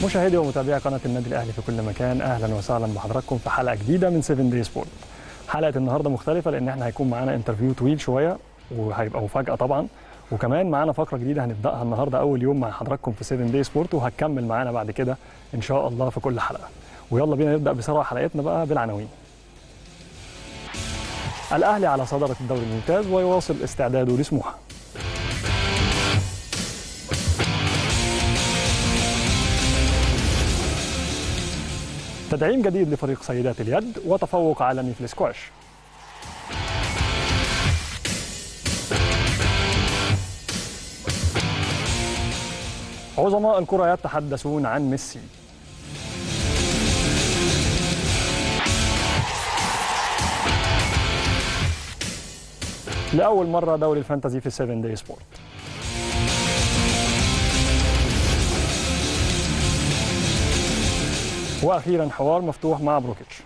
مشاهدي ومتابعي قناه النادي الاهلي في كل مكان اهلا وسهلا بحضراتكم في حلقه جديده من 7 دي سبورت حلقه النهارده مختلفه لان احنا هيكون معانا انترفيو طويل شويه وهيبقى مفاجاه طبعا وكمان معانا فقره جديده هنبداها النهارده اول يوم مع حضراتكم في 7 دي سبورت وهتكمل معانا بعد كده ان شاء الله في كل حلقه ويلا بينا نبدا بسرعه حلقتنا بقى بالعناوين الاهلي على صداره الدوري الممتاز ويواصل استعداده لسموحه تدعيم جديد لفريق سيدات اليد وتفوق عالمي في الاسكواش عظماء الكرة يتحدثون عن ميسي لأول مرة دوري الفانتازي في 7 دي سبورت واخيرا حوار مفتوح مع بروكيتش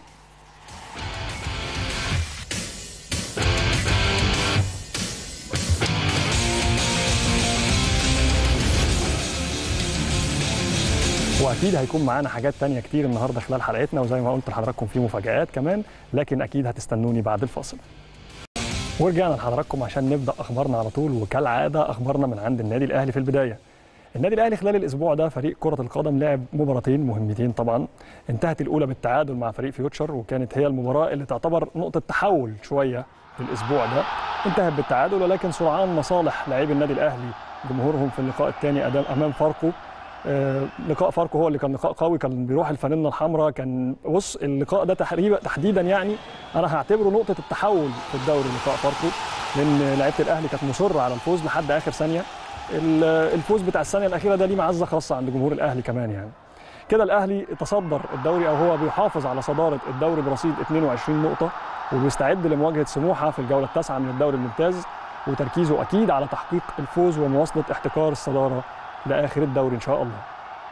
واكيد هيكون معانا حاجات تانية كتير النهارده خلال حلقتنا وزي ما قلت لحضراتكم في مفاجآت كمان لكن اكيد هتستنوني بعد الفاصل ورجعنا لحضراتكم عشان نبدا اخبارنا على طول وكالعاده اخبارنا من عند النادي الاهلي في البدايه النادي الاهلي خلال الاسبوع ده فريق كره القدم لعب مباراتين مهمتين طبعا انتهت الاولى بالتعادل مع فريق فيوتشر وكانت هي المباراه اللي تعتبر نقطه تحول شويه في الاسبوع ده انتهت بالتعادل ولكن سرعان مصالح لاعبي النادي الاهلي جمهورهم في اللقاء الثاني امام فاركو آه لقاء فاركو هو اللي كان لقاء قوي كان بيروح الفانلة الحمراء كان بص اللقاء ده تقريبا تحديدا يعني انا هعتبره نقطه التحول في الدوري لقاء فاركو لان لعيبه الاهلي كانت مصره على الفوز لحد اخر ثانيه الفوز بتاع الثانيه الاخيره ده ليه معزه خاصه عند جمهور الاهلي كمان يعني كده الاهلي تصدر الدوري او هو بيحافظ على صداره الدوري برصيد 22 نقطه وبيستعد لمواجهه سموحه في الجوله التاسعه من الدوري الممتاز وتركيزه اكيد على تحقيق الفوز ومواصله احتكار الصداره لاخر الدوري ان شاء الله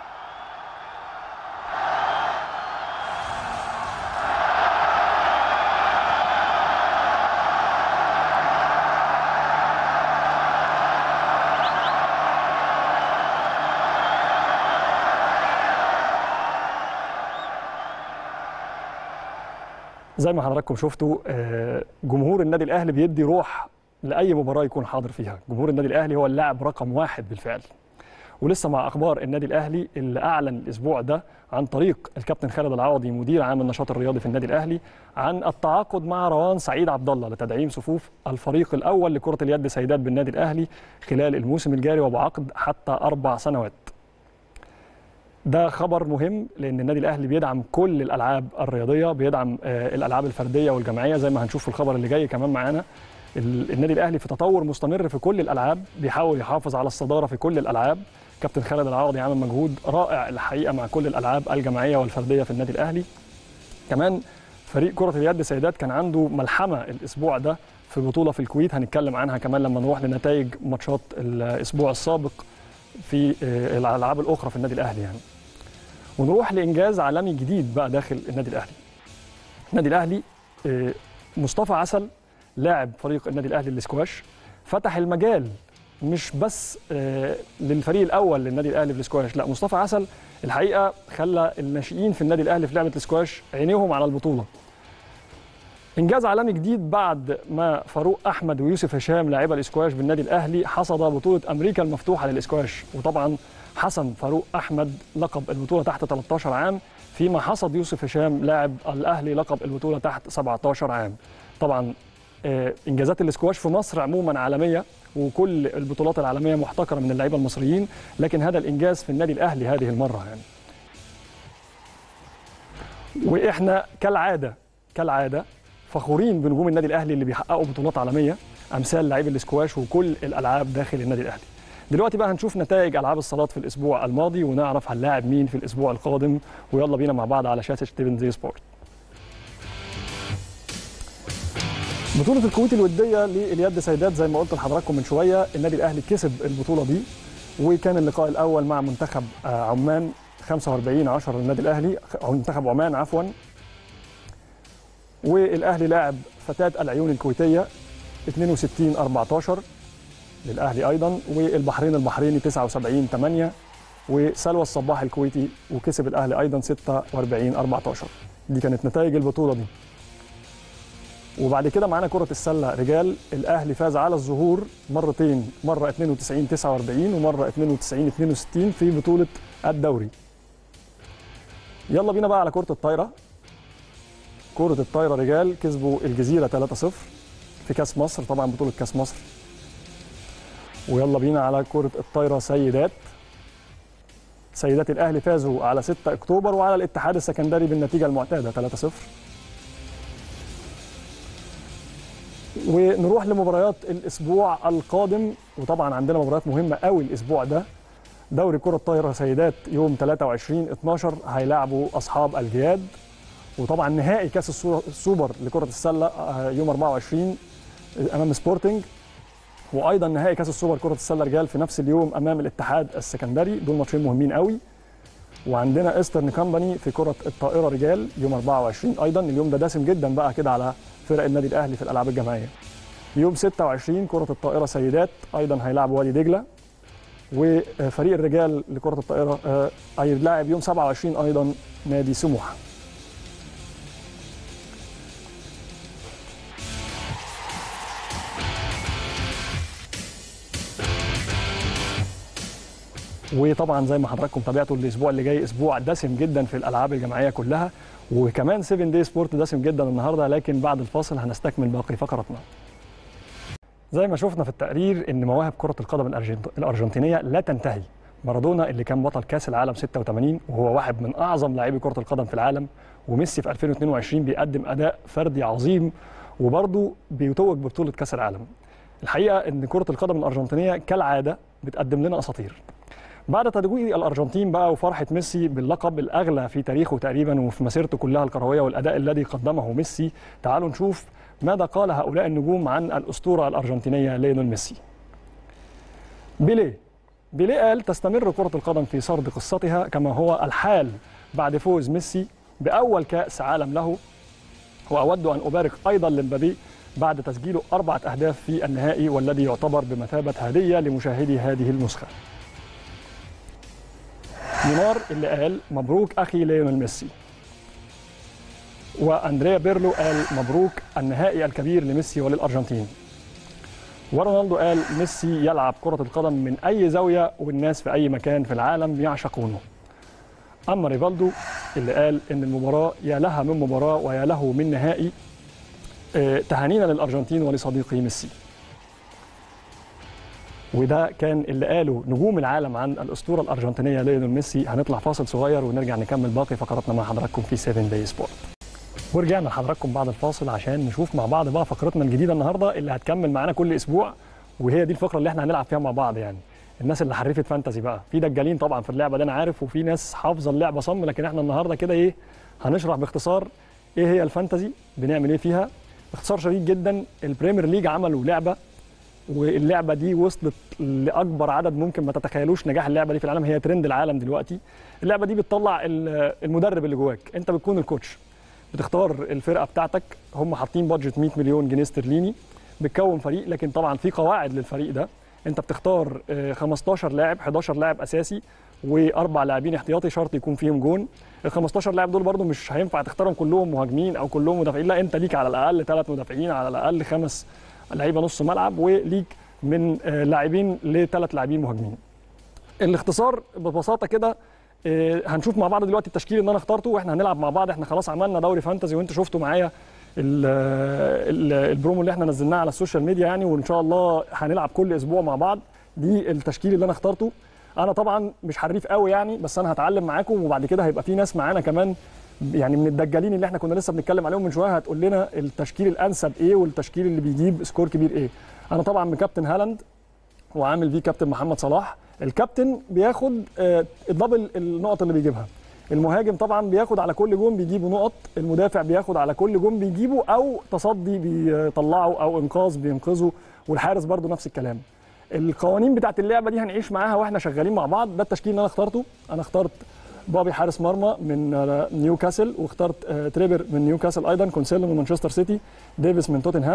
زي ما حضراتكم شفتوا جمهور النادي الاهلي بيدي روح لاي مباراه يكون حاضر فيها جمهور النادي الاهلي هو اللاعب رقم واحد بالفعل ولسه مع اخبار النادي الاهلي اللي اعلن الاسبوع ده عن طريق الكابتن خالد العوضي مدير عام النشاط الرياضي في النادي الاهلي عن التعاقد مع روان سعيد عبد الله لتدعيم صفوف الفريق الاول لكره اليد سيدات بالنادي الاهلي خلال الموسم الجاري وبعقد حتى اربع سنوات ده خبر مهم لان النادي الاهلي بيدعم كل الالعاب الرياضيه بيدعم الالعاب الفرديه والجماعيه زي ما هنشوف في الخبر اللي جاي كمان معانا النادي الاهلي في تطور مستمر في كل الالعاب بيحاول يحافظ على الصداره في كل الالعاب كابتن خالد العوضي عامل مجهود رائع الحقيقه مع كل الالعاب الجماعيه والفرديه في النادي الاهلي كمان فريق كره اليد سيدات كان عنده ملحمه الاسبوع ده في بطوله في الكويت هنتكلم عنها كمان لما نروح لنتائج ماتشات الاسبوع السابق في الالعاب الاخرى في النادي الاهلي يعني ونروح لانجاز عالمي جديد بقى داخل النادي الاهلي النادي الاهلي مصطفى عسل لاعب فريق النادي الاهلي للسكواش فتح المجال مش بس للفريق الاول للنادي الاهلي في السكواش لا مصطفى عسل الحقيقه خلى الناشئين في النادي الاهلي في لعبه السكواش عينيهم على البطوله انجاز عالمي جديد بعد ما فاروق احمد ويوسف هشام لاعبا الاسكواش بالنادي الاهلي حصد بطوله امريكا المفتوحه للاسكواش وطبعا حسم فاروق احمد لقب البطوله تحت 13 عام فيما حصد يوسف هشام لاعب الاهلي لقب البطوله تحت 17 عام طبعا انجازات الاسكواش في مصر عموما عالميه وكل البطولات العالميه محتكره من اللعيبه المصريين لكن هذا الانجاز في النادي الاهلي هذه المره يعني واحنا كالعاده كالعاده فخورين بنجوم النادي الاهلي اللي بيحققوا بطولات عالميه امثال لعيب الاسكواش وكل الالعاب داخل النادي الاهلي دلوقتي بقى هنشوف نتائج العاب الصالات في الاسبوع الماضي ونعرف هنلاعب مين في الاسبوع القادم ويلا بينا مع بعض على شاشه ستيفن زي سبورت بطولة الكويت الودية لليد سيدات زي ما قلت لحضراتكم من شوية النادي الأهلي كسب البطولة دي وكان اللقاء الأول مع منتخب عمان 45 10 للنادي الأهلي منتخب عمان عفوا والأهلي لاعب فتاة العيون الكويتية 62 14 للأهلي أيضا والبحرين البحريني 79 8 وسلوى الصباح الكويتي وكسب الاهلي ايضا 46 14 دي كانت نتائج البطوله دي وبعد كده معانا كره السله رجال الاهلي فاز على الظهور مرتين مره 92 49 ومره 92 62 في بطوله الدوري يلا بينا بقى على كره الطايره كره الطايره رجال كسبوا الجزيره 3-0 في كاس مصر طبعا بطوله كاس مصر ويلا بينا على كره الطايره سيدات سيدات الاهلي فازوا على 6 اكتوبر وعلى الاتحاد السكندري بالنتيجه المعتاده 3-0 ونروح لمباريات الاسبوع القادم وطبعا عندنا مباريات مهمه قوي الاسبوع ده دوري كره الطايره سيدات يوم 23 12 هيلاعبوا اصحاب الجياد وطبعا نهائي كاس السوبر لكره السله يوم 24 امام سبورتنج وايضا نهائي كاس السوبر كره السله رجال في نفس اليوم امام الاتحاد السكندري دول ماتشين مهمين قوي وعندنا ايسترن كامباني في كره الطائره رجال يوم 24 ايضا اليوم ده دسم جدا بقى كده على فرق النادي الاهلي في الالعاب الجماعيه يوم 26 كره الطائره سيدات ايضا هيلعبوا وادي دجله وفريق الرجال لكره الطائره هيلاعب يوم 27 ايضا نادي سموحه وطبعا زي ما حضراتكم تابعتوا الاسبوع اللي جاي اسبوع دسم جدا في الالعاب الجماعيه كلها وكمان 7 داي سبورت دسم جدا النهارده لكن بعد الفاصل هنستكمل باقي فقراتنا. زي ما شفنا في التقرير ان مواهب كره القدم الارجنتينيه لا تنتهي. مارادونا اللي كان بطل كاس العالم 86 وهو واحد من اعظم لاعبي كره القدم في العالم وميسي في 2022 بيقدم اداء فردي عظيم وبرضه بيتوج ببطوله كاس العالم. الحقيقه ان كره القدم الارجنتينيه كالعاده بتقدم لنا اساطير. بعد تتويج الارجنتين بقى وفرحه ميسي باللقب الاغلى في تاريخه تقريبا وفي مسيرته كلها الكرويه والاداء الذي قدمه ميسي تعالوا نشوف ماذا قال هؤلاء النجوم عن الاسطوره الارجنتينيه ليونيل ميسي بيليه بيليه قال تستمر كره القدم في سرد قصتها كما هو الحال بعد فوز ميسي باول كاس عالم له واود ان ابارك ايضا لمبابي بعد تسجيله اربعه اهداف في النهائي والذي يعتبر بمثابه هديه لمشاهدي هذه النسخه نيمار اللي قال مبروك اخي ليونيل ميسي واندريا بيرلو قال مبروك النهائي الكبير لميسي وللارجنتين ورونالدو قال ميسي يلعب كرة القدم من أي زاوية والناس في أي مكان في العالم يعشقونه أما ريفالدو اللي قال إن المباراة يا لها من مباراة ويا له من نهائي تهانينا للأرجنتين ولصديقي ميسي وده كان اللي قاله نجوم العالم عن الاسطوره الارجنتينيه ليونيل ميسي هنطلع فاصل صغير ونرجع نكمل باقي فقراتنا مع حضراتكم في 7 داي سبورت ورجعنا لحضراتكم بعد الفاصل عشان نشوف مع بعض بقى فقرتنا الجديده النهارده اللي هتكمل معانا كل اسبوع وهي دي الفقره اللي احنا هنلعب فيها مع بعض يعني الناس اللي حرفت فانتزي بقى في دجالين طبعا في اللعبه دي انا عارف وفي ناس حافظه اللعبه صم لكن احنا النهارده كده ايه هنشرح باختصار ايه هي الفانتزي بنعمل ايه فيها باختصار شديد جدا البريمير ليج عملوا لعبه واللعبه دي وصلت لاكبر عدد ممكن ما تتخيلوش نجاح اللعبه دي في العالم هي ترند العالم دلوقتي اللعبه دي بتطلع المدرب اللي جواك انت بتكون الكوتش بتختار الفرقه بتاعتك هم حاطين بادجت 100 مليون جنيه استرليني بتكون فريق لكن طبعا في قواعد للفريق ده انت بتختار 15 لاعب 11 لاعب اساسي واربع لاعبين احتياطي شرط يكون فيهم جون ال 15 لاعب دول برضو مش هينفع تختارهم كلهم مهاجمين او كلهم مدافعين لا انت ليك على الاقل ثلاث مدافعين على الاقل خمس لعيبه نص ملعب وليك من لاعبين لثلاث لاعبين مهاجمين الاختصار ببساطه كده هنشوف مع بعض دلوقتي التشكيل اللي انا اخترته واحنا هنلعب مع بعض احنا خلاص عملنا دوري فانتزي وانتوا شفتوا معايا البرومو اللي احنا نزلناه على السوشيال ميديا يعني وان شاء الله هنلعب كل اسبوع مع بعض دي التشكيل اللي انا اخترته انا طبعا مش حريف قوي يعني بس انا هتعلم معاكم وبعد كده هيبقى في ناس معانا كمان يعني من الدجالين اللي احنا كنا لسه بنتكلم عليهم من شويه هتقول لنا التشكيل الانسب ايه والتشكيل اللي بيجيب سكور كبير ايه انا طبعا بكابتن هالاند وعامل فيه كابتن محمد صلاح الكابتن بياخد دبل النقط اللي بيجيبها المهاجم طبعا بياخد على كل جون بيجيبه نقط المدافع بياخد على كل جون بيجيبه او تصدي بيطلعه او انقاذ بينقذه والحارس برضو نفس الكلام القوانين بتاعت اللعبه دي هنعيش معاها واحنا شغالين مع بعض ده التشكيل اللي انا اخترته انا اخترت بابي حارس مرمى من نيوكاسل واخترت تريبر من نيوكاسل ايضا كونسيلو من مانشستر سيتي ديفيس من توتنهام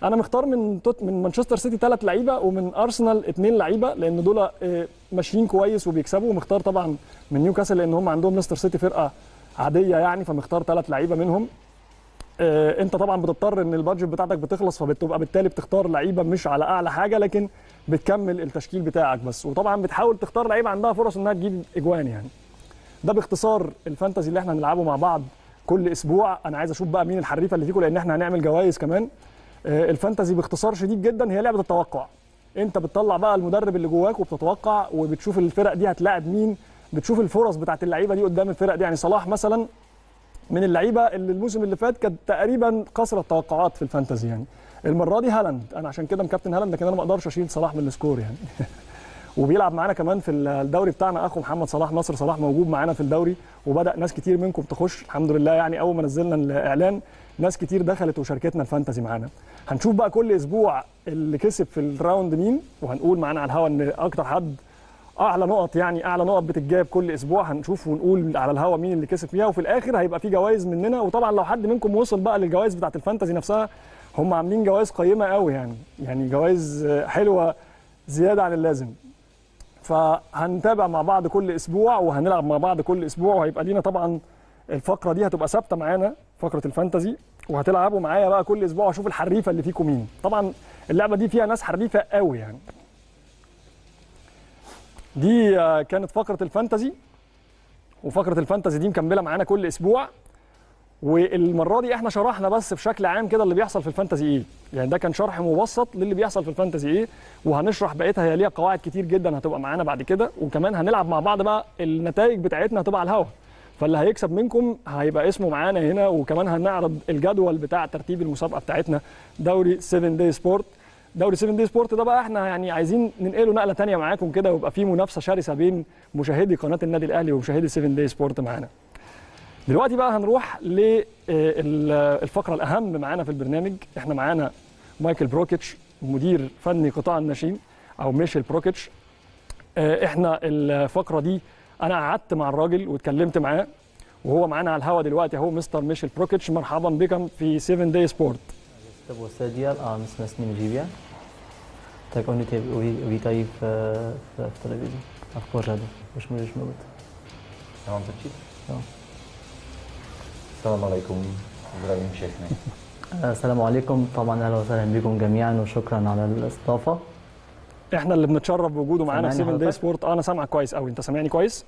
انا مختار من توت من مانشستر سيتي ثلاث لعيبه ومن ارسنال اثنين لعيبه لان دول آه، ماشيين كويس وبيكسبوا ومختار طبعا من نيوكاسل لان هم عندهم ليستر سيتي فرقه عاديه يعني فمختار ثلاث لعيبه منهم آه، انت طبعا بتضطر ان البادجت بتاعتك بتخلص فبتبقى بالتالي بتختار لعيبه مش على اعلى حاجه لكن بتكمل التشكيل بتاعك بس وطبعا بتحاول تختار لعيبه عندها فرص انها تجيب اجوان يعني ده باختصار الفانتزي اللي احنا هنلعبه مع بعض كل اسبوع انا عايز اشوف بقى مين الحريفه اللي فيكم لان احنا هنعمل جوائز كمان آه، الفانتزي باختصار شديد جدا هي لعبه التوقع انت بتطلع بقى المدرب اللي جواك وبتتوقع وبتشوف الفرق دي هتلاعب مين بتشوف الفرص بتاعت اللعيبه دي قدام الفرق دي يعني صلاح مثلا من اللعيبه اللي الموسم اللي فات كانت تقريبا قصر التوقعات في الفانتزي يعني المره دي هالاند انا عشان كده مكابتن هالاند لكن انا ما اقدرش اشيل صلاح من السكور يعني وبيلعب معانا كمان في الدوري بتاعنا اخو محمد صلاح نصر صلاح موجود معانا في الدوري وبدا ناس كتير منكم تخش الحمد لله يعني اول ما نزلنا الاعلان ناس كتير دخلت وشاركتنا الفانتزي معانا هنشوف بقى كل اسبوع اللي كسب في الراوند مين وهنقول معانا على الهوا ان اكتر حد اعلى نقط يعني اعلى نقط بتتجاب كل اسبوع هنشوف ونقول على الهوا مين اللي كسب فيها وفي الاخر هيبقى في جوائز مننا وطبعا لو حد منكم وصل بقى للجوائز بتاعت الفانتزي نفسها هم عاملين جوائز قيمه قوي يعني يعني جوائز حلوه زياده عن اللازم فهنتابع مع بعض كل اسبوع وهنلعب مع بعض كل اسبوع وهيبقى لينا طبعا الفقره دي هتبقى ثابته معانا فقره الفانتزي وهتلعبوا معايا بقى كل اسبوع واشوف الحريفه اللي فيكم مين طبعا اللعبه دي فيها ناس حريفه قوي يعني دي آه، كانت فقره الفانتزي وفقره الفانتزي دي مكمله معانا كل اسبوع والمره دي احنا شرحنا بس بشكل عام كده اللي بيحصل في الفانتزي ايه يعني ده كان شرح مبسط للي بيحصل في الفانتزي ايه وهنشرح بقيتها هي ليها قواعد كتير جدا هتبقى معانا بعد كده وكمان هنلعب مع بعض بقى النتائج بتاعتنا هتبقى على الهوا فاللي هيكسب منكم هيبقى اسمه معانا هنا وكمان هنعرض الجدول بتاع ترتيب المسابقه بتاعتنا دوري 7 داي سبورت دوري 7 دي سبورت ده بقى احنا يعني عايزين ننقله نقله ثانيه معاكم كده ويبقى في منافسه شرسه بين مشاهدي قناه النادي الاهلي ومشاهدي 7 دي سبورت معانا دلوقتي بقى هنروح للفقره الاهم معانا في البرنامج احنا معانا مايكل بروكيتش مدير فني قطاع الناشئين او ميشيل بروكيتش اه، احنا الفقره دي انا قعدت مع الراجل واتكلمت معاه وهو معانا على الهوا دلوقتي اهو مستر ميشيل بروكيتش مرحبا بكم في 7 دي سبورت To było serial, a my jsme s ním živě. Tak oni tě uví- vítají v, v, v televizi a v pořadu. Už můžeš mluvit. Já mám začít? Jo. Salam alaikum, zdravím všechny. السلام عليكم طبعا اهلا وسهلا بكم جميعا وشكرا على الاستضافه احنا اللي بنتشرف بوجوده معانا في سامعني 7 دي حضرتك؟ سبورت اه انا سامعك كويس قوي انت سامعني كويس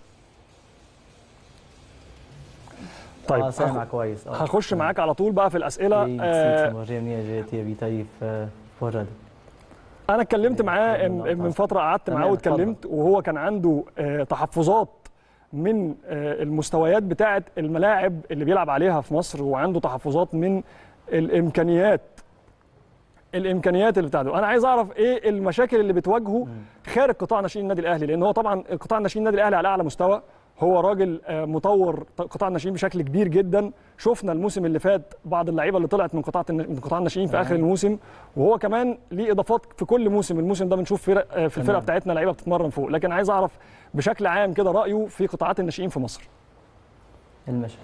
طيب اه سامع هخ- كويس اه هخش معاك على طول بقى في الاسئله I آه samozřejmě, že tě vítají v, v pořadu. انا اتكلمت معاه تمام، من من فتره قعدت معاه تمام، واتكلمت وهو كان عنده آه تحفظات من آه المستويات بتاعه الملاعب اللي بيلعب عليها في مصر وعنده تحفظات من الامكانيات الامكانيات اللي بتاعته انا عايز اعرف ايه المشاكل اللي بتواجهه خارج قطاع ناشئين النادي الاهلي لان هو طبعا قطاع ناشئين النادي الاهلي على اعلى مستوى هو راجل آه، مطور قطاع الناشئين بشكل كبير جدا شفنا الموسم اللي فات بعض اللعيبه اللي طلعت من قطاع من قطاع الناشئين في اخر الموسم وهو كمان ليه اضافات في كل موسم الموسم ده بنشوف فرق آه، في الفرقه تمام. بتاعتنا لعيبه بتتمرن فوق لكن عايز اعرف بشكل عام كده رايه في قطاعات الناشئين في مصر المشهد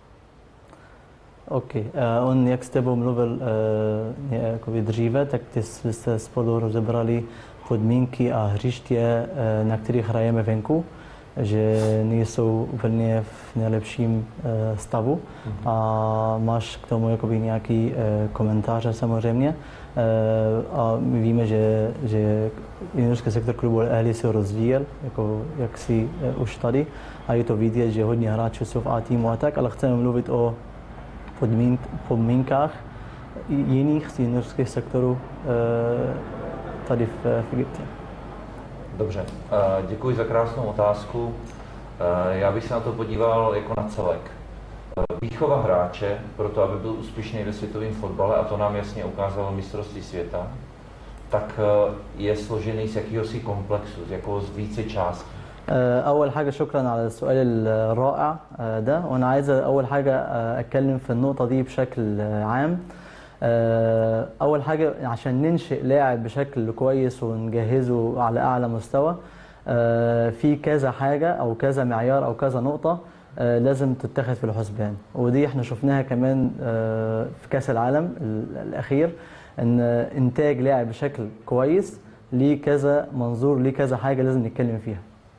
OK. Uh, on jak s tebou mluvil uh, jakoby dříve, tak ty jsi se spolu rozebrali podmínky a hřiště, uh, na kterých hrajeme venku, že nejsou úplně v nejlepším uh, stavu a máš k tomu jakoby nějaký uh, komentáře samozřejmě. Uh, a my víme, že, že juniorský sektor klubu Ehli se rozvíjel, jako jak si uh, už tady a je to vidět, že hodně hráčů jsou v A týmu a tak, ale chceme mluvit o podmín, podmínkách jiných z juniorských sektorů eh, tady v, v Egyptě. Dobře, eh, děkuji za krásnou otázku. Eh, Já bych se na to podíval jako na celek. Eh, Výchova hráče pro to, aby byl úspěšný ve světovém fotbale, a to nám jasně ukázalo mistrovství světa, tak eh, je složený z jakéhosi komplexu, z jako z více částí. آه، أول حاجة شكرا على السؤال الرائع آه، ده وأنا عايز أول حاجة آه، أتكلم في النقطة دي بشكل آه، عام آه، أول حاجة عشان ننشئ لاعب بشكل كويس ونجهزه على أعلى مستوى آه، في كذا حاجة أو كذا معيار أو كذا نقطة آه، لازم تتخذ في الحسبان ودي احنا شفناها كمان آه، في كأس العالم ال- الأخير ان انتاج لاعب بشكل كويس ليه كذا منظور ليه كذا حاجه لازم نتكلم فيها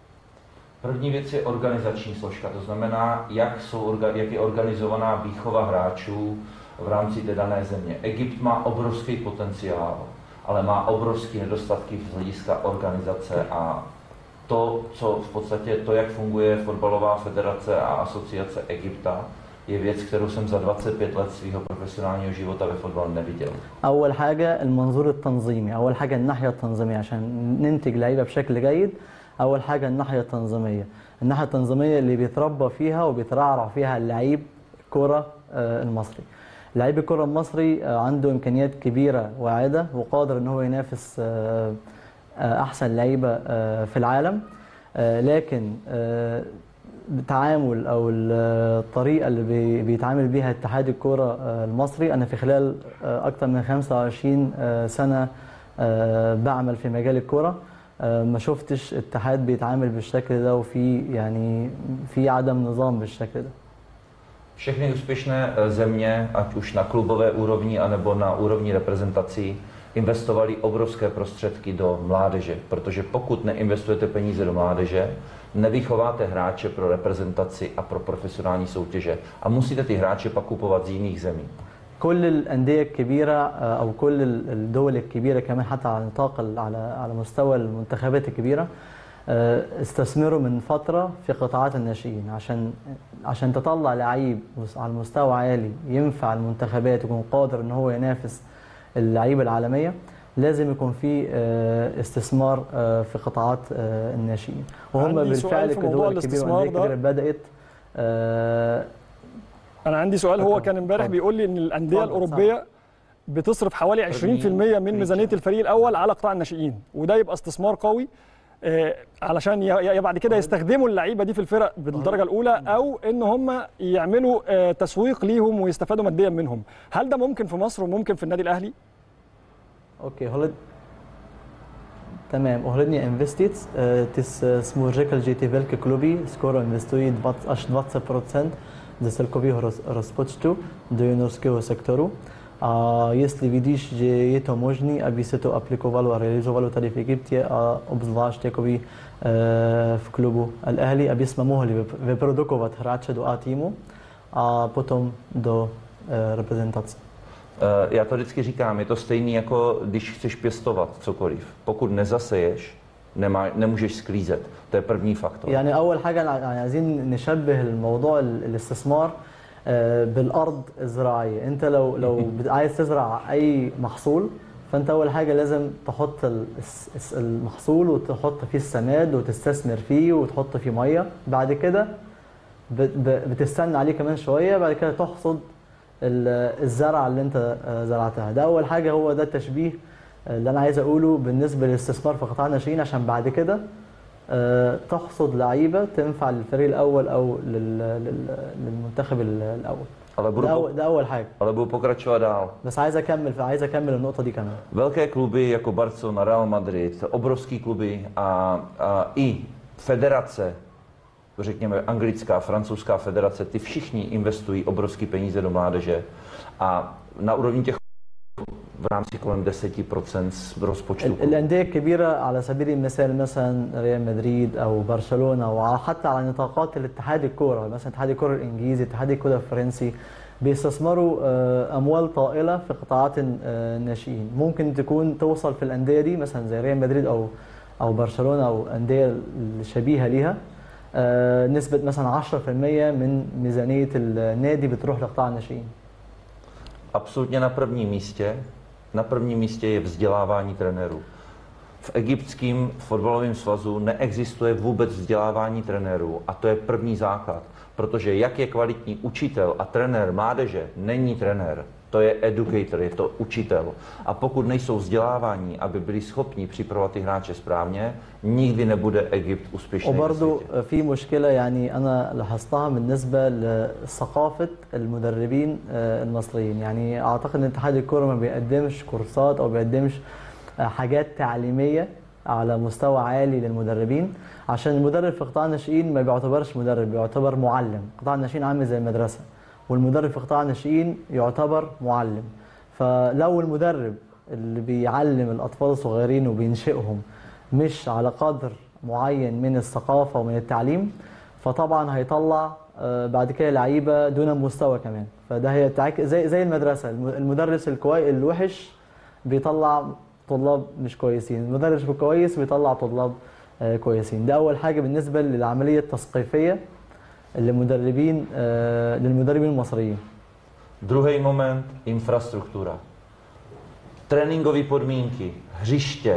První věc je organizační složka, to znamená, jak, jsou, orga- jak je organizovaná výchova hráčů v rámci té dané země. Egypt má obrovský potenciál, ale má obrovské nedostatky z hlediska organizace a to, co v podstatě to, jak funguje fotbalová federace a asociace Egypta, je věc, kterou jsem za 25 let svého profesionálního života ve fotbalu neviděl. اول حاجه المنظور التنظيمي اول حاجه الناحيه التنظيميه عشان ننتج لعيبه بشكل جيد اول حاجه الناحيه التنظيميه الناحيه التنظيميه اللي بيتربى فيها وبيترعرع فيها اللعيب كره آه، المصري لعيب الكره المصري آه، عنده امكانيات كبيره واعده وقادر ان هو ينافس آه، آه، احسن لعيبه آه، في العالم آه، لكن آه، التعامل او ال- الطريقه اللي بي- بيتعامل بيها اتحاد الكوره آه، المصري انا في خلال آه، اكثر من 25 آه، سنه آه، بعمل في مجال الكوره آه، ما شفتش اتحاد بيتعامل بالشكل ده وفي يعني في عدم نظام بالشكل ده Všechny úspěšné eh, země, ať už na klubové úrovni, anebo na úrovni reprezentací, investovali obrovské prostředky do mládeže, protože pokud neinvestujete peníze do mládeže, nevychováte hráče pro reprezentaci a pro profesionální soutěže a musíte ty hráče pak kupovat z jiných zemí. كل الانديه الكبيره آه، او كل ال- الدول الكبيره كمان حتى على نطاق ال- على على مستوى المنتخبات الكبيره آه، استثمروا من فتره في قطاعات الناشئين عشان عشان تطلع لعيب مس- على مستوى عالي ينفع المنتخبات يكون قادر ان هو ينافس اللعيبه العالميه لازم يكون في آه، استثمار آه، في قطاعات آه، الناشئين وهم عندي سؤال بالفعل في موضوع كدول كبيره الاستثمار وانديه ده. كبيره بدات آه، انا عندي سؤال هو اتفضل. كان امبارح اتفضل. بيقول لي ان الانديه اتفضل، الاوروبيه بتصرف حوالي 20% من ميزانيه الفريق الاول على قطاع الناشئين وده يبقى استثمار قوي آه، علشان ي- ي- بعد كده يستخدموا اللعيبه دي في الفرق بالدرجه الاولى او ان هم يعملوا آه، تسويق ليهم ويستفادوا ماديا منهم هل ده ممكن في مصر وممكن في النادي الاهلي Oké, Holland. Tamam, ohledně investic, eh, ty jsi jsme řekl, že ty velké kluby skoro investují 20, až 20 ze celkového roz, rozpočtu do juniorského sektoru. A jestli vidíš, že je to možné, aby se to aplikovalo a realizovalo tady v Egyptě a obzvlášť jakoby, eh, v klubu Al-Ahli, aby jsme mohli vyp- vyprodukovat hráče do A týmu a potom do eh, reprezentace. Eh, Já to vždycky říkám, je to stejný jako když chceš pěstovat cokoliv. Pokud nezaseješ, nemá, nemůžeš sklízet. To je první faktor. يعني اول حاجه يعني عايزين نشبه الموضوع ال- الاستثمار آه، بالارض الزراعيه انت لو لو بت- عايز تزرع اي محصول فانت اول حاجه لازم تحط ال- الس- الس- المحصول وتحط فيه السماد وتستثمر فيه وتحط فيه ميه بعد كده بت- ب- بتستنى عليه كمان شويه بعد كده تحصد ال- الزرعه اللي انت آه، زرعتها ده اول حاجه هو ده التشبيه آه، اللي انا عايز اقوله بالنسبه للاستثمار في قطاع الناشئين عشان بعد كده آه، تحصد لعيبه تنفع للفريق الاول او لل- لل- للمنتخب ال- الاول Ale budu, ده po, اول, ده اول حاجه ale budu pokračovat dál. بس عايز اكمل عايز اكمل النقطه دي كمان Velké kluby jako Barcelona, Real Madrid, obrovský kluby a, a i federace, řekněme anglická, francouzská federace, ty všichni investují obrovské peníze do mládeže a na úrovni těch v rámci kolem 10% z rozpočtu. ال- الانديه الكبيره على سبيل المثال مثلا ريال مدريد او برشلونه وحتى على نطاقات الاتحاد الكوره مثلا اتحاد الكوره الانجليزي اتحاد الكوره الفرنسي بيستثمروا آه، اموال طائله في قطاعات آه، الناشئين ممكن تكون توصل في الانديه دي مثلا زي ريال مدريد او او برشلونه او انديه الشبيهه ليها آه، نسبه مثلا 10% من ميزانيه النادي بتروح لقطاع الناشئين Absolutně na prvním místě, na prvním místě je vzdělávání trenérů. V egyptském fotbalovém svazu neexistuje vůbec vzdělávání trenérů a to je první základ, protože jak je kvalitní učitel a trenér mládeže, není trenér, to je educator, je to učitel. A pokud nejsou vzdělávání, aby byli schopni připravovat ty hráče správně, nikdy nebude Egypt úspěšný. ve وبرضه světě. في مشكله يعني انا لاحظتها بالنسبه لثقافه المدربين آه، المصريين يعني اعتقد ان اتحاد الكوره ما بيقدمش كورسات او بيقدمش آه، حاجات تعليميه على مستوى عالي للمدربين عشان المدرب في قطاع الناشئين ما بيعتبرش مدرب بيعتبر معلم قطاع الناشئين عامل زي المدرسه والمدرب في قطاع الناشئين يعتبر معلم فلو المدرب اللي بيعلم الاطفال الصغيرين وبينشئهم مش على قدر معين من الثقافه ومن التعليم فطبعا هيطلع آه، بعد كده لعيبه دون مستوى كمان فده هي بتاعك زي زي المدرسه الم- المدرس الكوي الوحش بيطلع طلاب مش كويسين المدرس الكويس بيطلع طلاب آه، كويسين ده اول حاجه بالنسبه للعمليه التثقيفيه للمدربين آه، للمدربين المصريين Druhý moment, infrastruktura. Tréninkové podmínky, hřiště,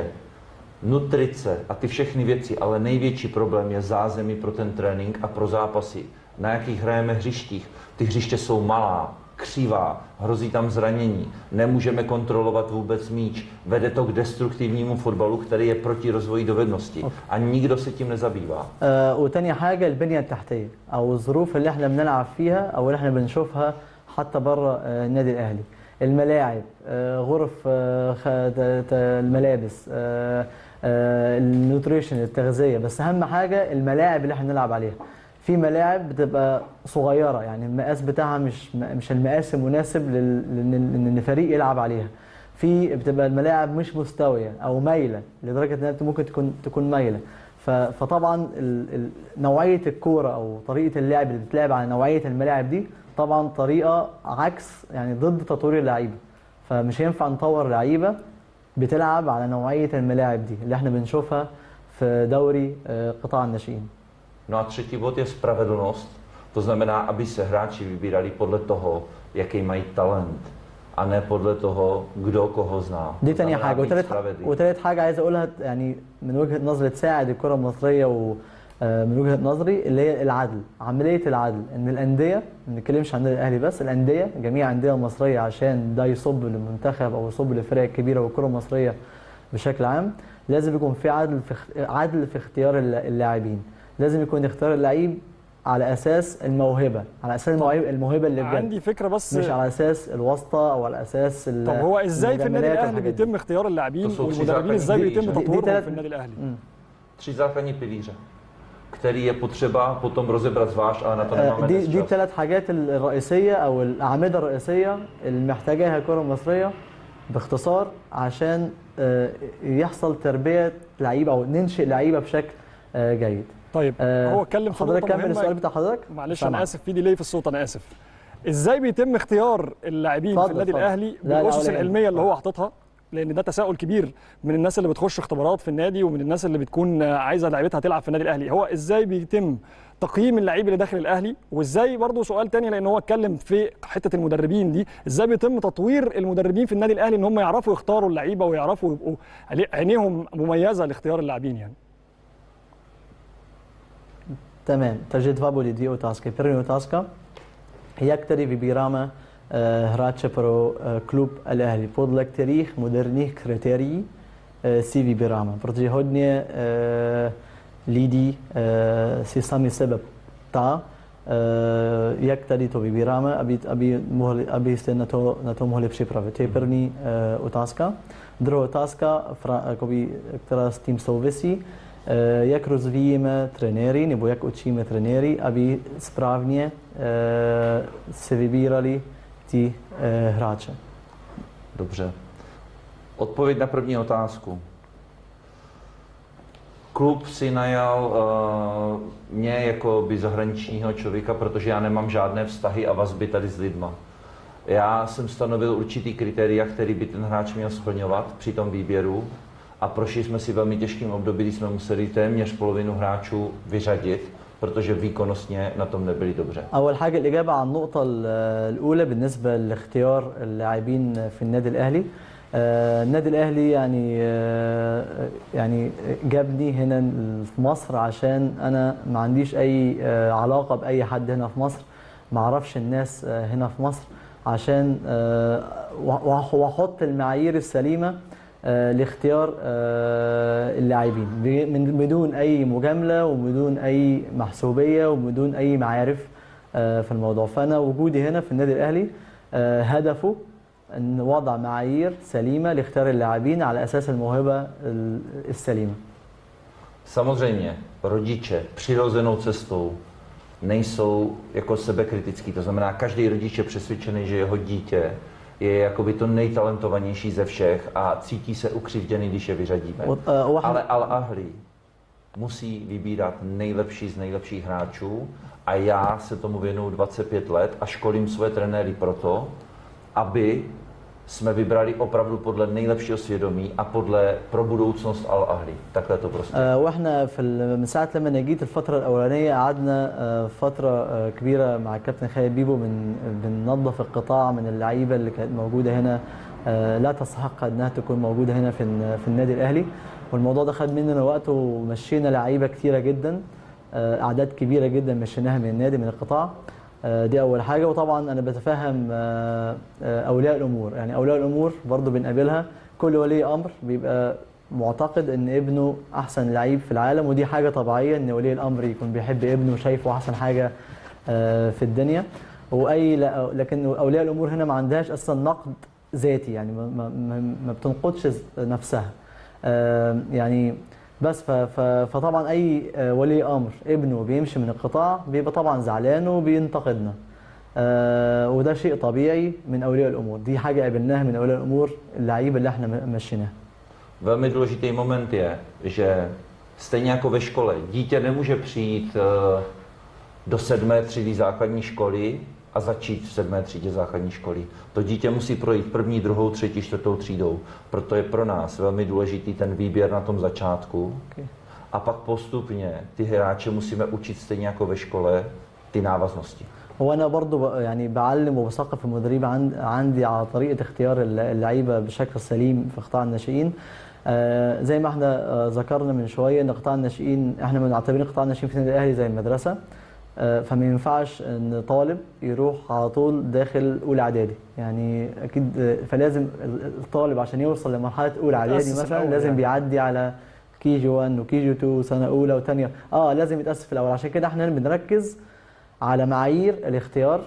nutrice a ty všechny věci, ale největší problém je zázemí pro ten trénink a pro zápasy. Na jakých hrajeme hřištích? Ty hřiště jsou malá, křivá, hrozí tam zranění, nemůžeme kontrolovat vůbec míč, vede to k destruktivnímu fotbalu, který je proti rozvoji dovednosti a nikdo se tím nezabývá. آه، وتاني حاجة البنية التحتية أو الظروف اللي احنا بنلعب فيها أو اللي احنا بنشوفها حتى بره آه، النادي الأهلي الملاعب آه، غرف آه، خ- ت- ت- الملابس آه، آه، النيوتريشن التغذية بس أهم حاجة الملاعب اللي احنا بنلعب عليها في ملاعب بتبقى صغيرة يعني المقاس بتاعها مش مش المقاس المناسب لل- لأن إن فريق يلعب عليها في بتبقى الملاعب مش مستويه او مايله لدرجه انها ممكن تكون تكون مايله ف- فطبعا ال- ال- نوعيه الكوره او طريقه اللعب اللي بتلعب على نوعيه الملاعب دي طبعا طريقه عكس يعني ضد تطوير اللعيبه فمش هينفع نطور لعيبه بتلعب على نوعيه الملاعب دي اللي احنا بنشوفها في دوري آه، قطاع الناشئين No a třetí bod je spravedlnost. To znamená, aby se hráči vybírali podle toho, jaký mají talent, a ne podle toho, kdo koho zná. دي To تاني znamená حاجه být وتالت spravedlivý. وتالت حاجه عايز اقولها يعني من وجهه نظري تساعد الكره المصريه و آه، من وجهه نظري اللي هي العدل عمليه العدل ان الانديه ما بنتكلمش عن النادي الاهلي بس الانديه جميع الانديه المصريه عشان ده يصب للمنتخب او يصب للفرق الكبيره والكره المصريه بشكل عام لازم يكون في عدل في اخت- عدل في اختيار الل- اللاعبين لازم يكون اختيار اللعيب على اساس الموهبه على اساس الموهبه الموهبه اللي بجد عندي فكره بس مش على اساس الواسطه او على اساس ال- طب هو ازاي في النادي المجاملات الاهلي والحاجات دي؟ بيتم اختيار اللاعبين To jsou tři والمدربين základní ازاي بيتم pilíře. دي- دي تطويرهم تلات- في النادي الاهلي مم. Tři základní pilíře, který je potřeba potom rozebrat zvlášť, ale na to nemáme دي dnes دي čas. الثلاث حاجات الرئيسيه او الاعمده الرئيسيه اللي محتاجاها الكره المصريه باختصار عشان آه، يحصل تربيه لعيبه او ننشئ لعيبه بشكل آه، جيد طيب آه، هو اتكلم في حضرتك نقطه كمل السؤال مهمه بتاع حضرتك معلش انا سامعك. اسف في ديلي في الصوت انا اسف ازاي بيتم اختيار اللاعبين في اتفضل، النادي اتفضل. الاهلي لا، بالاسس الأولاني. العلميه اللي هو حاططها لان ده تساؤل كبير من الناس اللي بتخش اختبارات في النادي ومن الناس اللي بتكون عايزه لعيبتها تلعب في النادي الاهلي هو ازاي بيتم تقييم اللعيب اللي داخل الاهلي وازاي برضه سؤال تاني لان هو اتكلم في حته المدربين دي ازاي بيتم تطوير المدربين في النادي الاهلي ان هم يعرفوا يختاروا اللعيبه ويعرفوا يبقوا عينيهم مميزه لاختيار اللاعبين يعني Тъмен. Takže два боли, две otázky. První otázka. Jak tedy vybíráme eh, hráče pro eh, klub Al Ahly? Podle kterých moderních kritérií eh, si vybíráme? Protože hodně eh, lidí eh, si sami sebe ptá, eh, jak tady to vybíráme, aby, aby, mohli, abyste na to, na to mohli připravit. To je první eh, otázka. Druhá otázka, fra, jakoby, která s tím souvisí, Eh, jak rozvíjíme trenéry nebo jak učíme trenéry, aby správně eh, se vybírali ty eh, hráče. Dobře. Odpověď na první otázku. Klub si najal uh, mě jako by zahraničního člověka, protože já nemám žádné vztahy a vazby tady s lidma. Já jsem stanovil určitý kritéria, který by ten hráč měl splňovat při tom výběru a prošli jsme si velmi těžkým období, kdy jsme museli téměř polovinu hráčů vyřadit, protože výkonnostně na tom nebyli dobře. أول حاجة الإجابة عن النقطة ال- الأولى بالنسبة لاختيار اللاعبين في النادي الأهلي آه، النادي الأهلي يعني آه، يعني جابني هنا في مصر عشان أنا ما عنديش أي آه، علاقة بأي حد هنا في مصر ما أعرفش الناس آه، هنا في مصر عشان آه، وأح- وأحط المعايير السليمة آه، لاختيار آه، اللاعبين ب- من بدون اي مجامله وبدون اي محسوبيه وبدون اي معارف آه، في الموضوع فانا وجودي هنا في النادي الاهلي آه، هدفه ان وضع معايير سليمه لاختيار اللاعبين على اساس الموهبه ال- السليمه Samozřejmě rodiče přirozenou cestou nejsou jako sebekritický. To znamená, každý rodič je přesvědčený, že jeho dítě je jakoby to nejtalentovanější ze všech a cítí se ukřivděný, když je vyřadíme. و- آه، واحنا Ale Al-Ahli musí vybírat nejlepší z nejlepších hráčů a já se tomu věnuju 25 let a školím své trenéry proto, aby jsme vybrali opravdu podle nejlepšího svědomí a podle pro budoucnost Al-Ahli. Takhle to prostě. آه، واحنا في ال- من ساعه لما انا جيت الفتره الاولانيه قعدنا آه، فتره آه، كبيره مع الكابتن خالد بيبو من بننظف القطاع من اللعيبه اللي كانت موجوده هنا آه، لا تستحق انها تكون موجوده هنا في الن- في النادي الاهلي والموضوع ده خد مننا وقت ومشينا لعيبه كتيره جدا آه، اعداد كبيره جدا مشيناها من النادي من القطاع آه، دي اول حاجه وطبعا انا بتفهم آه، آه، اولياء الامور يعني اولياء الامور برضو بنقابلها كل ولي امر بيبقى معتقد ان ابنه احسن لعيب في العالم ودي حاجه طبيعيه ان ولي الامر يكون بيحب ابنه وشايفه احسن حاجه آه، في الدنيا واي لا- لكن اولياء الامور هنا ما عندهاش اصلا نقد ذاتي يعني ما, ما, ما- ما بتنقدش نفسها آه، يعني بس ف- ف- فطبعا اي آه، ولي امر ابنه بيمشي من القطاع بيبقى طبعا زعلان وبينتقدنا آه، وده شيء طبيعي من اولياء الامور دي حاجه قابلناها من اولياء الامور اللعيبه اللي احنا م- مشيناها Velmi důležitý moment je, že stejně jako ve škole, dítě nemůže přijít eh, do sedmé třídy základní školy a začít v sedmé třídě základní školy. To dítě musí projít první, druhou, třetí, čtvrtou třídou. Proto je pro nás velmi důležitý ten výběr na tom začátku. Okay. A pak postupně ty hráče musíme učit stejně jako ve škole ty návaznosti. هو انا برضو ب- يعني بعلم وبثقف المدربين عن- عندي على طريقه اختيار الل- اللعيبه بشكل سليم في قطاع الناشئين آه، زي ما احنا آه، ذكرنا من شويه ان قطاع الناشئين احنا معتبرين قطاع الناشئين في النادي الاهلي زي المدرسه آه، فما ينفعش ان طالب يروح على طول داخل اولى اعدادي يعني اكيد آه، فلازم ال- الطالب عشان يوصل لمرحله اولى اعدادي يتأسس مثلا الأول لازم يعني. بيعدي على كي جي 1 وكي جي 2 سنه اولى وثانيه اه لازم يتاسس في الاول عشان كده احنا بنركز على معايير الاختيار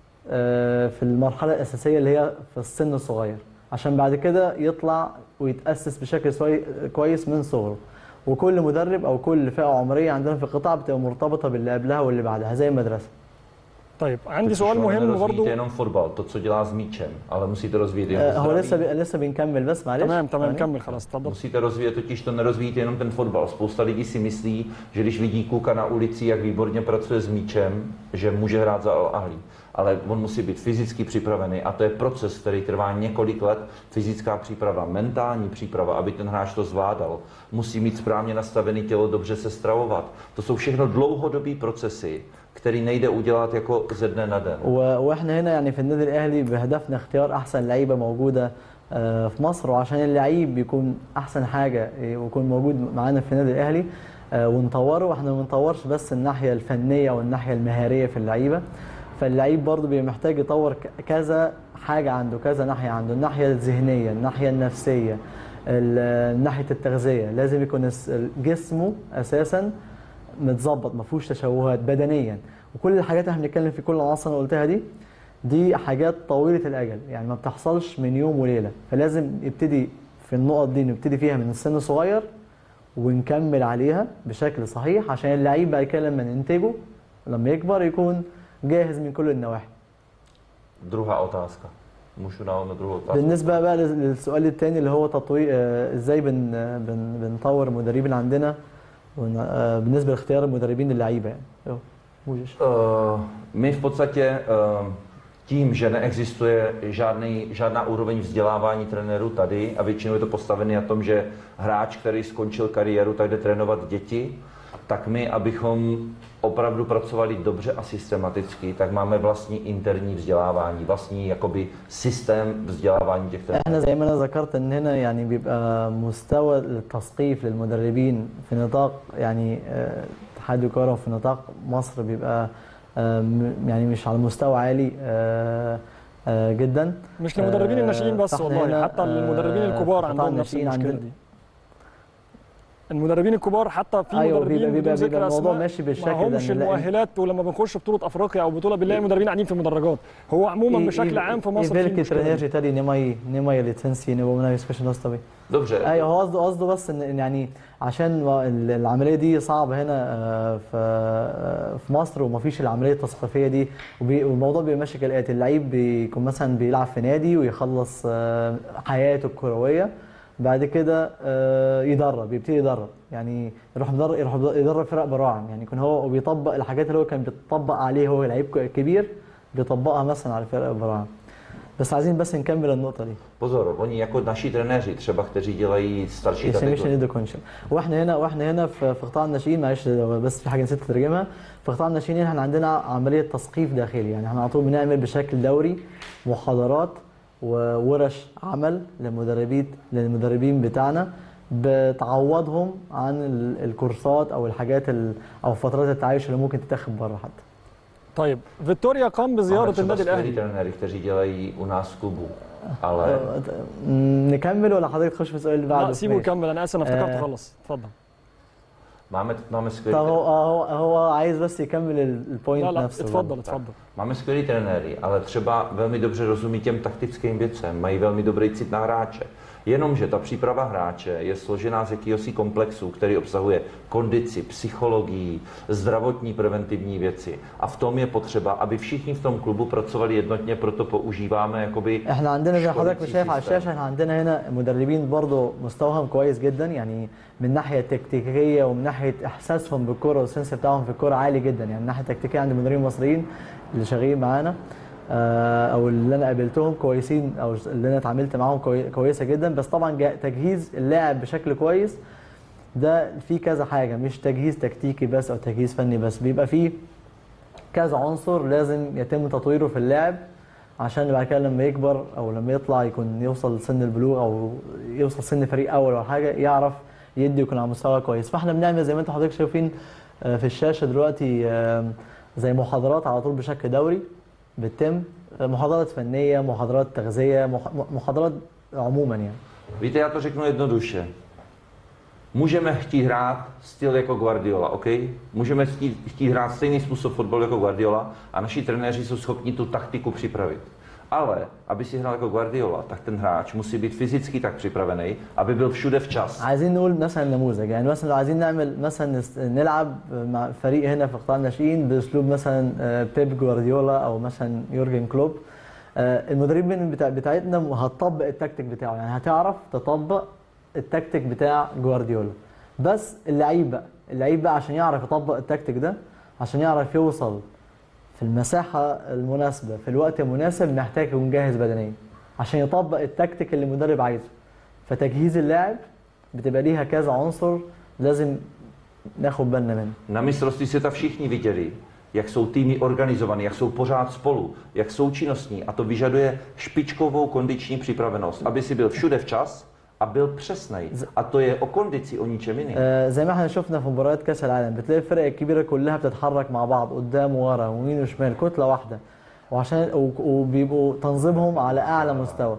آه، في المرحله الاساسيه اللي هي في السن الصغير عشان بعد كده يطلع ويتاسس بشكل سوي- كويس من صغره وكل مدرب او كل فئه عمريه عندنا في القطاع بتبقى مرتبطه باللي قبلها واللي بعدها زي المدرسه طيب عندي Totiž سؤال ono مهم nerozvíjíte برضو jenom fotbal, to, co dělá s míčem, ale musíte rozvíjet jeho آه، هو zdraví. لسه بي... لسه بنكمل بس معلش تمام تمام يعني. كمل خلاص اتفضل Musíte rozvíjet, totiž to nerozvíjíte jenom ten fotbal. Spousta lidí si myslí, že když vidí kluka na ulici, jak výborně pracuje s míčem, že může hrát za Al Ahly. Ale on musí být fyzicky připravený a to je proces, který trvá několik let. Fyzická příprava, mentální příprava, aby ten hráč to zvládal. Musí mít správně nastavené tělo, dobře se stravovat. To jsou všechno dlouhodobé procesy, který nejde udělat jako ze dne na den. و- واحنا هنا يعني في النادي الاهلي بهدفنا اختيار احسن لعيبه موجوده آه، في مصر وعشان اللعيب يكون احسن حاجه آه، ويكون موجود معانا في النادي الاهلي آه، ونطوره واحنا ما بنطورش بس الناحيه الفنيه والناحيه المهاريه في اللعيبه فاللعيب برضه بيبقى محتاج يطور ك- كذا حاجه عنده كذا ناحيه عنده الناحيه الذهنيه الناحيه النفسيه ال- ناحيه التغذيه لازم يكون الس- جسمه اساسا متظبط ما فيهوش تشوهات بدنيا وكل الحاجات اللي احنا بنتكلم في كل العناصر اللي قلتها دي دي حاجات طويله الاجل يعني ما بتحصلش من يوم وليله فلازم نبتدي في النقط دي نبتدي فيها من السن الصغير ونكمل عليها بشكل صحيح عشان اللعيب بعد كده لما ننتجه لما يكبر يكون جاهز من كل النواحي Druhá otázka. Můžu dál na druhou otázku? بالنسبه بقى لل- للسؤال الثاني اللي هو تطوير آه، ازاي بن بن بنطور المدربين اللي عندنا ون- آه، بالنسبه لاختيار المدربين اللعيبه يعني أهو، můžeš. Uh, my v podstatě uh, tím, že neexistuje žádný, žádná úroveň vzdělávání trenérů tady a většinou je to postavené na tom, že hráč, který skončil kariéru, tak jde trénovat děti, tak my, abychom opravdu pracovali dobře a systematicky, tak máme vlastní interní vzdělávání, vlastní jakoby systém vzdělávání těch trenérů. احنا زي ما انا ذكرت ان هنا يعني بيبقى مستوى التثقيف للمدربين في نطاق يعني آه، اتحاد الكوره في نطاق مصر بيبقى آه، م- يعني مش على مستوى عالي آه، آه، جدا مش للمدربين آه، الناشئين بس فإحنا والله هنا، حتى آه، المدربين الكبار قطاع عندهم نفس الناشئين المشكله عندنا- دي المدربين الكبار حتى في أيوة، مدربين بيبقى- بدون بيبقى- بيبقى ذكر الموضوع أسماء ماشي بالشكل ما ده، همش إن لا- المؤهلات ولما بنخش بطوله افريقيا او بطوله بنلاقي مدربين قاعدين في المدرجات هو عموما بشكل عام في مصر I في veliki مشكله trenéři tady nemají, nemají licenci nebo nemají zkušenosti. Dobře, ايوه هو قصده قصده بس ان إن يعني عشان ما- ال- العمليه دي صعبه هنا آه، في آه، في مصر ومفيش العمليه التثقيفيه دي وبي- والموضوع بيبقى ماشي كالاتي اللعيب بيكون مثلا بيلعب في نادي ويخلص آه، حياته الكرويه بعد كده آه، يدرب يبتدي يدرب يعني يروح مدرب يروح يدرب فرق براعم يعني يكون هو وبيطبق الحاجات اللي هو كان بيطبق عليه هو لعيب كبير بيطبقها مثلا على فرق براعم بس عايزين بس نكمل النقطه دي pozor, oni jako naši trenéři, třeba kteří dělají starší يسميش kategorie. ندو كونشن واحنا هنا واحنا هنا في في قطاع الناشئين معلش لو بس في حاجه نسيت اترجمها في قطاع الناشئين احنا عندنا عمليه تثقيف داخلي يعني احنا على طول بنعمل بشكل دوري محاضرات وورش عمل للمدربين للمدربين بتاعنا بتعوضهم عن ال- الكورسات او الحاجات ال- او فترات التعايش اللي ممكن تتاخد بره حتى طيب فيكتوريا قام Máme بزياره třeba النادي skvělý الاهلي trenéry, kteří dělají u nás v klubu, ale م- نكمل ولا حضرتك تخش في السؤال اللي بعده لا سيبه ماشي. يكمل انا اسف انا افتكرت آه. خلص اتفضل máme, máme skvělý طب هو هو هو عايز بس يكمل ال- البوينت لا لا نفسه اتفضل اتفضل Máme skvělý trenéry, ale třeba velmi dobře rozumí těm taktickým věcem, mají velmi dobrý cit na hráče. Jenomže ta příprava hráče je složená z jakýhosi komplexu, který obsahuje kondici, psychologii, zdravotní preventivní věci. A v tom je potřeba, aby všichni v tom klubu pracovali jednotně, proto používáme jakoby احنا عندنا زي حضرتك شغل شايف على سيستم. الشاشه احنا عندنا هنا مدربين برضه مستواهم كويس جدا يعني من ناحيه تكتيكيه ومن ناحيه احساسهم بالكره والسنس بتاعهم في الكره عالي جدا يعني من ناحيه تكتيكيه عند مدربين مصريين اللي شغالين معانا آه، او اللي انا قابلتهم كويسين او اللي انا اتعاملت معاهم كوي- كويسه جدا بس طبعا جا- تجهيز اللاعب بشكل كويس ده فيه كذا حاجه مش تجهيز تكتيكي بس او تجهيز فني بس بيبقى فيه كذا عنصر لازم يتم تطويره في اللاعب عشان بعد كده لما يكبر او لما يطلع يكون يوصل لسن البلوغ او يوصل سن فريق اول او حاجه يعرف يدي يكون على مستوى كويس فاحنا بنعمل زي ما انتم حضرتك شايفين آه، في الشاشه دلوقتي آه، زي محاضرات على طول بشكل دوري بتتم آه، محاضرات فنيه محاضرات تغذيه مح- محاضرات عموما يعني Víte, já to řeknu jednoduše. Můžeme chtít hrát styl jako Guardiola, OK? Můžeme chtít, chtít hrát stejný způsob fotbalu jako Guardiola a naši trenéři jsou schopni tu taktiku připravit. Ale, aby si hrál jako Guardiola, tak ten hráč musí být fyzicky tak připravený, aby byl všude včas. عايزين نقول مثلا نموذج يعني مثلا لو عايزين نعمل مثلا نست- نلعب مع فريق هنا في قطاع الناشئين باسلوب مثلا آه، بيب جوارديولا او مثلا يورجن كلوب آه، المدربين بتاع بتاعتنا هتطبق التكتيك بتاعه يعني هتعرف تطبق التكتيك بتاع جوارديولا بس اللعيب بقى اللعيب بقى عشان يعرف يطبق التكتيك ده عشان يعرف يوصل في المساحة المناسبة في الوقت المناسب محتاج يكون جاهز بدنيا عشان يطبق التكتيك اللي المدرب عايزه فتجهيز اللاعب بتبقى ليها كذا عنصر لازم ناخد بالنا منه Na mistrovství světa všichni viděli, jak jsou týmy organizované, jak jsou pořád spolu, jak jsou činnostní a to vyžaduje špičkovou kondiční připravenost, aby si byl všude včas a byl přesnej. A to je o kondici, o ničem jiném. آه زي ما احنا شفنا في مباريات كاس العالم بتلاقي الفرق الكبيره كلها بتتحرك مع بعض قدام وورا ويمين وشمال كتله واحده وعشان و- وبيبقوا تنظيمهم على اعلى مستوى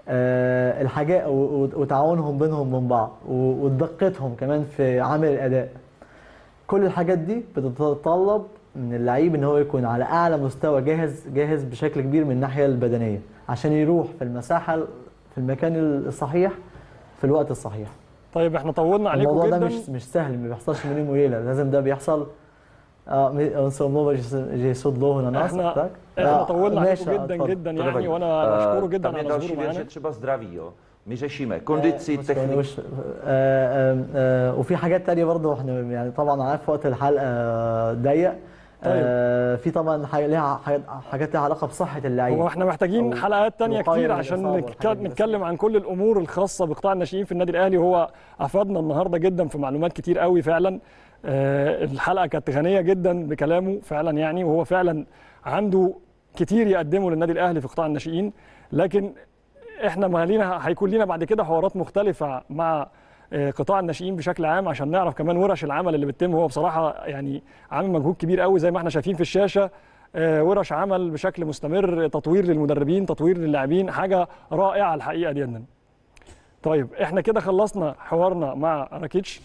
آه الحاجات و- و- وتعاونهم بينهم وبين بعض و- ودقتهم كمان في عامل الاداء كل الحاجات دي بتتطلب من اللعيب ان هو يكون على اعلى مستوى جاهز جاهز بشكل كبير من الناحيه البدنيه عشان يروح في المساحه في المكان الصحيح في الوقت الصحيح طيب احنا طولنا عليكم الموضوع ده جدا مش مش سهل ما بيحصلش من يوم وليله لازم ده بيحصل اه ان سو موفا جي صوت له هنا ناس احنا tak? احنا آه، طولنا ماشي، عليكم آه، جدا اتفضل. جدا To يعني nevadí. وانا Eh, بشكره جدا Tam je على další ظهوره věc, že معانا třeba zdraví, jo. My řešíme kondici, بص يعني techniku. وش آه، آه، آه، وفي حاجات تانية برضه احنا يعني طبعا عارف وقت الحلقه آه، ضيق آه، في طبعا حاجة ليها حاجات حاجات ليها علاقه بصحه اللعيب هو احنا محتاجين أو حلقات تانية وقاية كتير من عشان الإصابة نتك- والحاجات دي بس. نتكلم عن كل الامور الخاصه بقطاع الناشئين في النادي الاهلي وهو افادنا النهارده جدا في معلومات كتير قوي فعلا آه، الحلقه كانت غنيه جدا بكلامه فعلا يعني وهو فعلا عنده كتير يقدمه للنادي الاهلي في قطاع الناشئين لكن احنا ما لينا هيكون لينا بعد كده حوارات مختلفه مع آه، قطاع الناشئين بشكل عام عشان نعرف كمان ورش العمل اللي بتتم هو بصراحه يعني عامل مجهود كبير قوي زي ما احنا شايفين في الشاشه آه، ورش عمل بشكل مستمر تطوير للمدربين تطوير للاعبين حاجه رائعه الحقيقه جدا طيب احنا كده خلصنا حوارنا مع راكيتش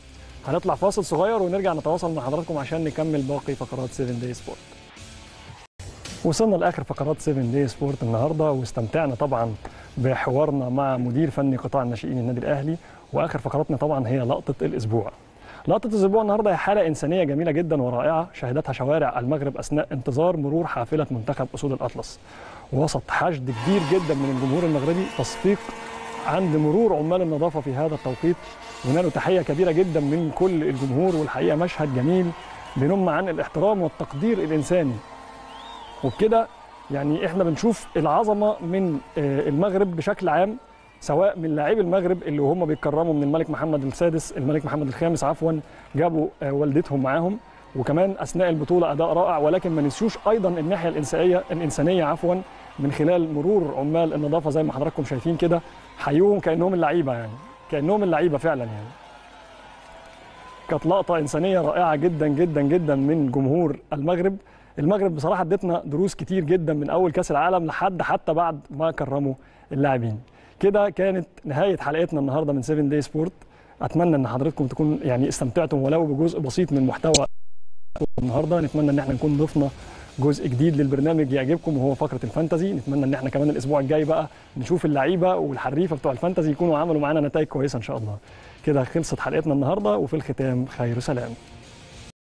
هنطلع فاصل صغير ونرجع نتواصل مع حضراتكم عشان نكمل باقي فقرات 7 داي سبورت وصلنا لاخر فقرات 7 داي سبورت النهارده واستمتعنا طبعا بحوارنا مع مدير فني قطاع الناشئين النادي الاهلي واخر فقراتنا طبعا هي لقطه الاسبوع لقطة الأسبوع النهاردة هي حالة إنسانية جميلة جدا ورائعة شهدتها شوارع المغرب أثناء انتظار مرور حافلة منتخب أسود الأطلس وسط حشد كبير جدا من الجمهور المغربي تصفيق عند مرور عمال النظافة في هذا التوقيت ونالوا تحية كبيرة جدا من كل الجمهور والحقيقة مشهد جميل بينم عن الاحترام والتقدير الإنساني وبكده يعني احنا بنشوف العظمة من آه، المغرب بشكل عام سواء من لاعبي المغرب اللي هم بيتكرموا من الملك محمد السادس الملك محمد الخامس عفوا جابوا آه، والدتهم معاهم وكمان اثناء البطوله اداء رائع ولكن ما نسيوش ايضا الناحيه الانسانيه الانسانيه عفوا من خلال مرور عمال النظافه زي ما حضراتكم شايفين كده حيوهم كانهم اللعيبه يعني كانهم اللعيبه فعلا يعني كانت لقطه انسانيه رائعه جدا جدا جدا من جمهور المغرب المغرب بصراحه ادتنا دروس كتير جدا من اول كاس العالم لحد حتى بعد ما كرموا اللاعبين كده كانت نهايه حلقتنا النهارده من 7 داي سبورت اتمنى ان حضراتكم تكون يعني استمتعتم ولو بجزء بسيط من محتوى النهارده نتمنى ان احنا نكون ضفنا جزء جديد للبرنامج يعجبكم وهو فقره الفانتزي نتمنى ان احنا كمان الاسبوع الجاي بقى نشوف اللعيبه والحريفه بتوع الفانتزي يكونوا عملوا معانا نتائج كويسه ان شاء الله كده خلصت حلقتنا النهارده وفي الختام خير سلام